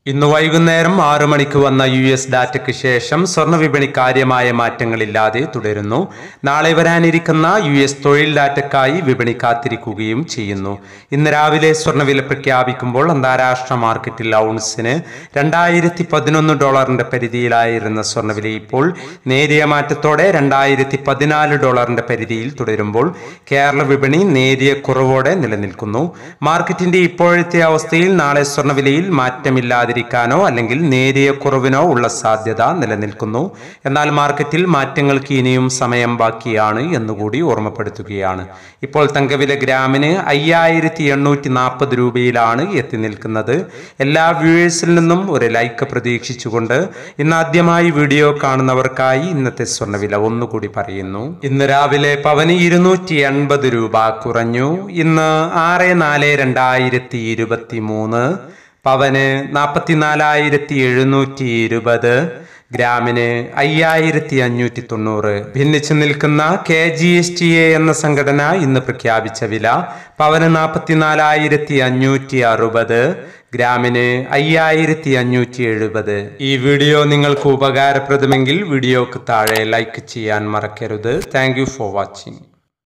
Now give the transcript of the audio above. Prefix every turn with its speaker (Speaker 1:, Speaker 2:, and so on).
Speaker 1: ഇന്ന് വൈകുന്നേരം ആറു മണിക്ക് വന്ന യു എസ് ഡാറ്റയ്ക്ക് ശേഷം സ്വർണ്ണ വിപണി കാര്യമായ മാറ്റങ്ങളില്ലാതെ തുടരുന്നു നാളെ വരാനിരിക്കുന്ന യു എസ് തൊഴിൽ ഡാറ്റയ്ക്കായി വിപണി കാത്തിരിക്കുകയും ചെയ്യുന്നു ഇന്ന് രാവിലെ സ്വർണ്ണവില പ്രഖ്യാപിക്കുമ്പോൾ അന്താരാഷ്ട്ര മാർക്കറ്റിൽ ഔൺസിന് രണ്ടായിരത്തി പതിനൊന്ന് ഡോളറിന്റെ പരിധിയിലായിരുന്ന സ്വർണ്ണവില ഇപ്പോൾ നേരിയ മാറ്റത്തോടെ രണ്ടായിരത്തി പതിനാല് ഡോളറിന്റെ പരിധിയിൽ തുടരുമ്പോൾ കേരള വിപണി നേരിയ കുറവോടെ നിലനിൽക്കുന്നു മാർക്കറ്റിന്റെ ഇപ്പോഴത്തെ അവസ്ഥയിൽ നാളെ സ്വർണ്ണവിലയിൽ മാറ്റമില്ലാതിരിക്കാനോ അല്ലെങ്കിൽ നേരിയ കുറവിനോ ഉള്ള സാധ്യത നിലനിൽക്കുന്നു എന്നാൽ മാർക്കറ്റിൽ മാറ്റങ്ങൾക്ക് ഇനിയും സമയം ബാക്കിയാണ് എന്നുകൂടി ഓർമ്മപ്പെടുത്തുകയാണ് ഇപ്പോൾ തങ്കവില ഗ്രാമിന് അയ്യായിരത്തി എണ്ണൂറ്റി നാൽപ്പത് രൂപയിലാണ് എത്തി നിൽക്കുന്നത് എല്ലാ വ്യൂവേഴ്സിൽ നിന്നും ഒരു ലൈക്ക് പ്രതീക്ഷിച്ചുകൊണ്ട് ഇന്ന് ആദ്യമായി വീഡിയോ കാണുന്നവർക്കായി ഇന്നത്തെ സ്വർണ്ണവില ഒന്നുകൂടി പറയുന്നു ഇന്ന് രാവിലെ പവന് ഇരുന്നൂറ്റി എൺപത് രൂപ കുറഞ്ഞു ഇന്ന് ആറ് നാല് രണ്ടായിരത്തി ഇരുപത്തി മൂന്ന് പവന് നാൽപ്പത്തിനാലായിരത്തി എഴുന്നൂറ്റി ഇരുപത് ഗ്രാമിന് അയ്യായിരത്തി അഞ്ഞൂറ്റി തൊണ്ണൂറ് ഭിന്നിച്ചു നിൽക്കുന്ന K G S T A എന്ന സംഘടന ഇന്ന് പ്രഖ്യാപിച്ച വില പവന് നാൽപ്പത്തിനാലായിരത്തി അഞ്ഞൂറ്റി അറുപത് ഗ്രാമിന് അയ്യായിരത്തി അഞ്ഞൂറ്റി എഴുപത് ഈ വീഡിയോ നിങ്ങൾക്ക് ഉപകാരപ്രദമെങ്കിൽ വീഡിയോക്ക് താഴെ ലൈക്ക് ചെയ്യാൻ മറക്കരുത് താങ്ക് ഫോർ വാച്ചിങ്